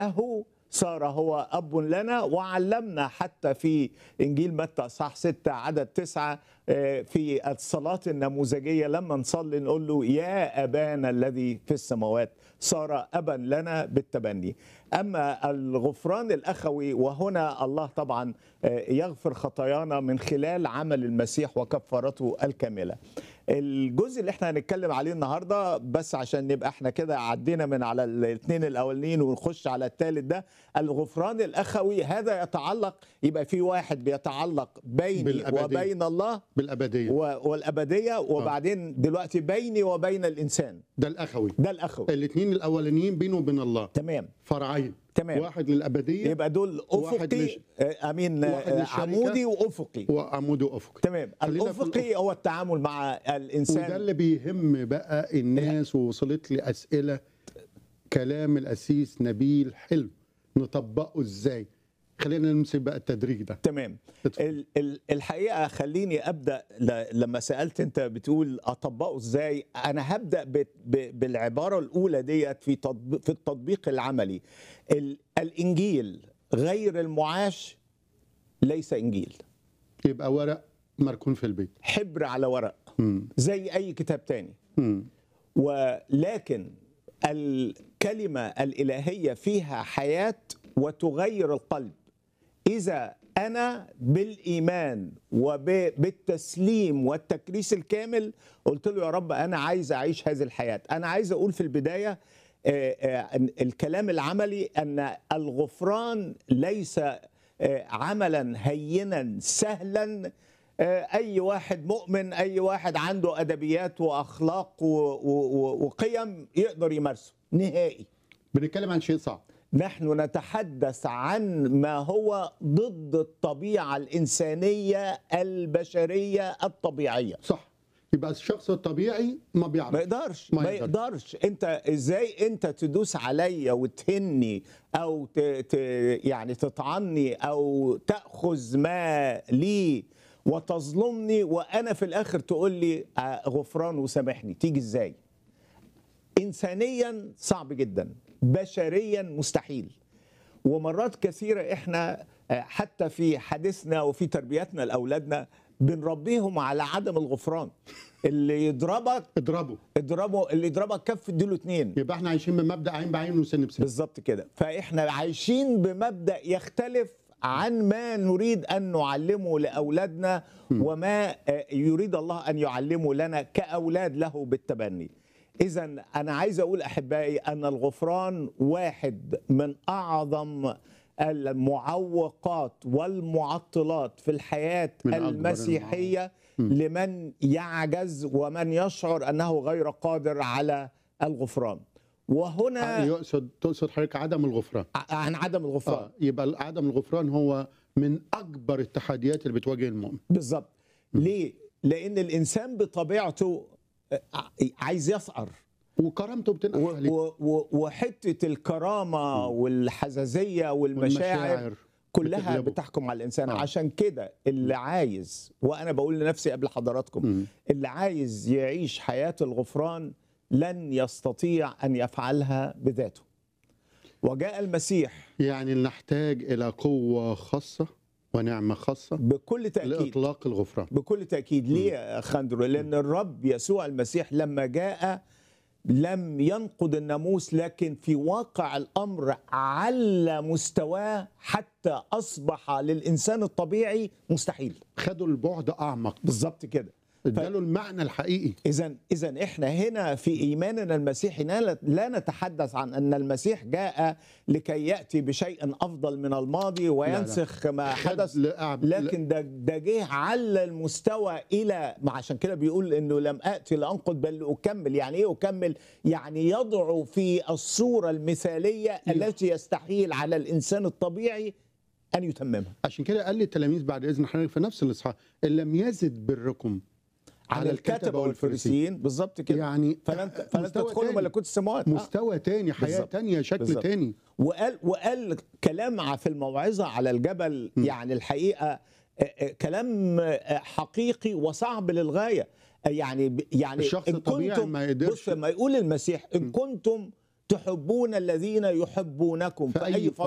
جاءه صار هو أب لنا وعلمنا حتى في إنجيل متى صح 6 عدد 9 في الصلاة النموذجية لما نصلي نقول له يا أبانا الذي في السماوات صار أبا لنا بالتبني أما الغفران الأخوي وهنا الله طبعا يغفر خطايانا من خلال عمل المسيح وكفارته الكاملة الجزء اللي احنا هنتكلم عليه النهارده بس عشان نبقى احنا كده عدينا من على الاثنين الاولين ونخش على الثالث ده الغفران الاخوي هذا يتعلق يبقى في واحد بيتعلق بيني بالأبدية. وبين الله بالابديه و- والابديه وبعدين دلوقتي بيني وبين الانسان ده الاخوي ده الاخوي الاثنين الاولانيين بينه وبين الله تمام فرعين تمام. واحد للابديه يبقى دول واحد افقي لش- آه، امين آه، واحد للشركة. عمودي وافقي وعمود افقي تمام خلينا في الافقي هو التعامل مع وده الانسان اللي بيهم بقى الناس ووصلت لي اسئله كلام الاسيس نبيل حلو نطبقه ازاي خلينا نمسك بقى التدريج ده تمام اتفضل. ال- ال- الحقيقه خليني ابدا ل- لما سالت انت بتقول اطبقه ازاي انا هبدا ب- ب- بالعباره الاولى ديت في تطبيق في التطبيق العملي ال- الانجيل غير المعاش ليس انجيل يبقى ورق مركون في البيت حبر على ورق مم. زي اي كتاب تاني مم. ولكن الكلمة الإلهية فيها حياة وتغير القلب إذا أنا بالإيمان وبالتسليم والتكريس الكامل قلت له يا رب أنا عايز أعيش هذه الحياة أنا عايز أقول في البداية آه، آه، أن الكلام العملي أن الغفران ليس آه، عملا هينا سهلا آه، اي واحد مؤمن اي واحد عنده ادبيات واخلاق و- و- و- وقيم يقدر يمارسه نهائي بنتكلم عن شيء صعب نحن نتحدث عن ما هو ضد الطبيعه الانسانيه البشريه الطبيعيه صح يبقى الشخص الطبيعي ما بيعرف ما يقدرش ما ما يقدرش. يقدرش انت ازاي انت تدوس عليا وتهني او ت... ت... يعني تطعني او تاخذ ما لي وتظلمني وانا في الاخر تقول لي آه، غفران وسامحني تيجي ازاي انسانيا صعب جدا بشريا مستحيل ومرات كثيرة احنا آه، حتى في حديثنا وفي تربيتنا لأولادنا بنربيهم على عدم الغفران اللي يضربك اضربه اضربه اللي يضربك كف اديله اتنين يبقى احنا عايشين بمبدا عين بعين وسن بسن بالظبط كده فاحنا عايشين بمبدا يختلف عن ما نريد ان نعلمه لاولادنا وما آه، يريد الله ان يعلمه لنا كاولاد له بالتبني اذا انا عايز اقول احبائي ان الغفران واحد من اعظم المعوقات والمعطلات في الحياه من أكبر المسيحيه لمن يعجز ومن يشعر انه غير قادر على الغفران وهنا يقصد تقصد حضرتك عدم الغفران ع- عن عدم الغفران اه يبقى عدم الغفران هو من اكبر التحديات اللي بتواجه المؤمن بالظبط ليه لان الانسان بطبيعته آه، عايز يسقر وكرامته بتنقح و- عليه و- و- وحته الكرامه والحزازيه والمشاعر والمشاعر كلها بتغلبه. بتحكم على الانسان آه. عشان كده اللي عايز وانا بقول لنفسي قبل حضراتكم مم. اللي عايز يعيش حياه الغفران لن يستطيع ان يفعلها بذاته وجاء المسيح يعني نحتاج الى قوه خاصه ونعمه خاصه بكل تاكيد لاطلاق الغفران بكل تأكيد ليه يا خندرو لأن الرب يسوع المسيح لما جاء لم ينقض الناموس لكن في واقع الأمر على مستواه حتى أصبح للإنسان الطبيعي مستحيل خدوا البعد اعمق بالظبط كده اداله المعنى الحقيقي إذا إذا إحنا هنا في إيماننا المسيحي لا لا نتحدث عن أن المسيح جاء لكي يأتي بشيء أفضل من الماضي وينسخ ما خد حدث لأعب- لكن ده ده جه على المستوى الى ما عشان كده بيقول انه لم اتي لانقض بل اكمل يعني ايه اكمل يعني يضع في الصوره المثاليه التي يستحيل على الانسان الطبيعي ان يتممها عشان كده قال للتلاميذ بعد اذن حضرتك في نفس الاصحاح ان لم يزد بركم على الكتبه والفريسيين بالظبط كده يعني فلن فلن مستوى تدخلوا تاني. ملكوت السماوات آه. مستوى تاني حياه بالظبط. تانية شكل بالظبط. تاني وقال وقال كلام في الموعظه على الجبل يعني الحقيقه آه، آه، كلام آه، حقيقي وصعب للغايه آه، يعني ب- يعني الشخص إن الطبيعي كنتم ما يقدرش. بص ما يقول المسيح ان كنتم تحبون الذين يحبونكم في في أي أي فضل